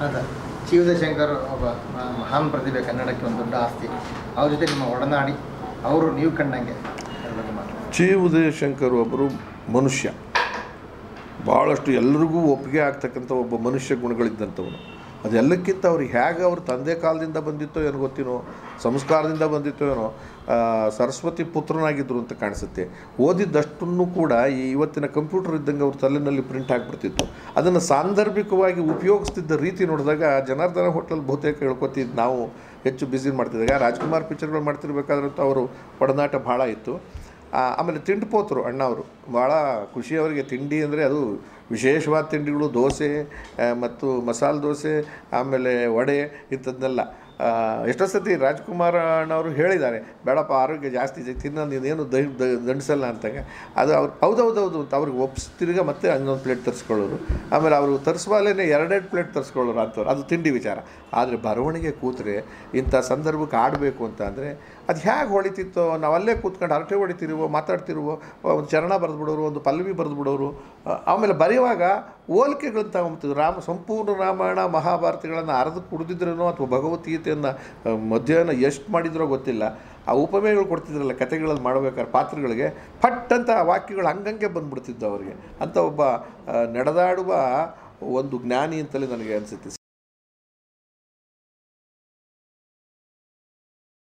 ಹೌದಾ ಚಿ ಶಂಕರ್ ಒಬ್ಬ ಮ- ಮಹಾನ್ ಪ್ರತಿಭೆ ಕನ್ನಡಕ್ಕೆ ಒಂದು ದೊಡ್ಡ ಆಸ್ತಿ ಅವ್ರ ಜೊತೆ ನಿಮ್ಮ ಒಡನಾಡಿ ಅವರು ನೀವು ಕಂಡಂಗೆ ಅದ್ರ ಬಗ್ಗೆ ಮಾತಾಡಿ ಚಿ ಉದಯಶಂಕರ್ ಒಬ್ಬರು ಮನುಷ್ಯ ಭಾಳಷ್ಟು ಎಲ್ರಿಗೂ ಒಪ್ಪಿಗೆ ಆಗ್ತಕ್ಕಂಥ ಒಬ್ಬ ಮನುಷ್ಯ ಗುಣಗಳಿದ್ದಂಥವನು ಅದೆಲ್ಲಕ್ಕಿಂತ ಅವ್ರಿಗೆ ಹೇಗೆ ಅವ್ರ ತಂದೆ ಕಾಲದಿಂದ ಬಂದಿತ್ತೋ ಏನೋ ಗೊತ್ತಿನೋ ಸಂಸ್ಕಾರದಿಂದ ಬಂದಿತ್ತೋ ಏನೋ ಆ, ಸರಸ್ವತಿ ಪುತ್ರನಾಗಿದ್ದರು ಅಂತ ಕಾಣಿಸುತ್ತೆ ಓದಿದ್ದಷ್ಟನ್ನು ಕೂಡ ಈ ಇವತ್ತಿನ ಕಂಪ್ಯೂಟರ್ ಇದ್ದಂಗೆ ಅವ್ರ ತಲೆನಲ್ಲಿ ಪ್ರಿಂಟ್ ಆಗಿಬಿಡ್ತಿತ್ತು ಅದನ್ನು ಸಾಂದರ್ಭಿಕವಾಗಿ ಉಪಯೋಗಿಸ್ತಿದ್ದ ರೀತಿ ನೋಡಿದಾಗ ಜನಾರ್ದನ ಹೋಟೆಲ್ ಬಹುತೇಕ ಹೇಳ್ಕೊತಿದ್ದು ನಾವು ಹೆಚ್ಚು ಬ್ಯುಸಿ ಮಾಡ್ತಿದ್ದಾಗ ರಾಜ್ಕುಮಾರ್ ಪಿಕ್ಚರ್ಗಳು ಮಾಡ್ತಿರ್ಬೇಕಾದ್ರಂತೂ ಅವರು ಒಡನಾಟ ಭಾಳ ಇತ್ತು ಆ, ಆಮೇಲೆ ತಿಂಡಿ ಪೋತರು ಅಣ್ಣ ಅವರು ಭಾಳ ಖುಷಿ ಅವರಿಗೆ ತಿಂಡಿ ಅಂದರೆ ಅದು ವಿಶೇಷವಾದ ತಿಂಡಿಗಳು ದೋಸೆ ಆ, ಮತ್ತು ಮಸಾಲೆ ದೋಸೆ ಆಮೇಲೆ ವಡೆ ಇಂಥದ್ದನ್ನೆಲ್ಲ ಆ, ಎಷ್ಟೋ ಸತಿ ರಾಜ್ಕುಮಾರ್ ಅಣ್ಣವರು ಹೇಳಿದ್ದಾರೆ ಬೇಡಪ್ಪ ಆರೋಗ್ಯ ಜಾಸ್ತಿ ಇದೆ ತಿನ್ನೋ ನೀನೇನು ದೈ ದ- ದಂಡಿಸಲ್ಲ ಅಂತಂಗೆ ಅದು ಅವ್ರು ಹೌದೌದೌದು ಅಂತ ಅವ್ರಿಗೆ ಒಪ್ಸಿ ತಿರ್ಗ ಮತ್ತೆ ಇನ್ನೊಂದು ಪ್ಲೇಟ್ ತರಿಸ್ಕೊಳ್ಳೋರು ಆಮೇಲೆ ಅವರು ತರಿಸುವಾಗಲೇ ಎರಡೆರಡು ಪ್ಲೇಟ್ ತರಿಸ್ಕೊಳ್ಳೋರು ಅಂಥವ್ರು ಅದು ತಿಂಡಿ ವಿಚಾರ ಆದರೆ ಬರವಣಿಗೆ ಕೂತ್ರೆ ಇಂಥ ಸಂದರ್ಭಕ್ಕೆ ಆಡಬೇಕು ಅಂತ ಅಂದರೆ ಅದು ಹೇಗೆ ಹೊಳಿತಿತ್ತೋ ನಾವು ಅಲ್ಲೇ ಕೂತ್ಕೊಂಡು ಹರಟೆ ಹೊಡಿತಿರುವೋ ಮಾತಾಡ್ತಿರುವೋ ಒಂದು ಚರಣ ಬರೆದು ಬಿಡೋರು ಒಂದು ಪಲ್ಲವಿ ಬರೆದು ಬಿಡೋರು ಆ, ಆಮೇಲೆ ಬರೆಯುವಾಗ ಹೋಲಿಕೆಗಳನ್ನ ತಗೊಂಬತ್ತಿದ್ರು ರಾಮ ಸಂಪೂರ್ಣ ರಾಮಾಯಣ ಮಹಾಭಾರತಗಳನ್ನು ಅರ್ಧ ಕುಡಿದಿದ್ರೇನೋ ಅಥವಾ ಭಗವದ್ಗೀತೆಯನ್ನು ಆ, ಮಧ್ಯಾಹ್ನ ಎಷ್ಟು ಮಾಡಿದ್ರೋ ಗೊತ್ತಿಲ್ಲ ಆ ಉಪಮೆಗಳು ಕೊಡ್ತಿದ್ರಲ್ಲ ಕತೆಗಳಲ್ಲಿ ಮಾಡ್ಬೇಕಾದ್ರೆ ಪಾತ್ರಗಳಿಗೆ ಫಟ್ ಅಂತ ವಾಕ್ಯಗಳು ಹಂಗಂಗೆ ಬಂದ್ಬಿಡ್ತಿದ್ದು ಅವರಿಗೆ ಅಂತ ಒಬ್ಬ ಆ, ನಡೆದಾಡುವ ಒಂದು ಜ್ಞಾನಿ ಅಂತಲೇ ನನಗೆ ಅನಿಸುತ್ತೆ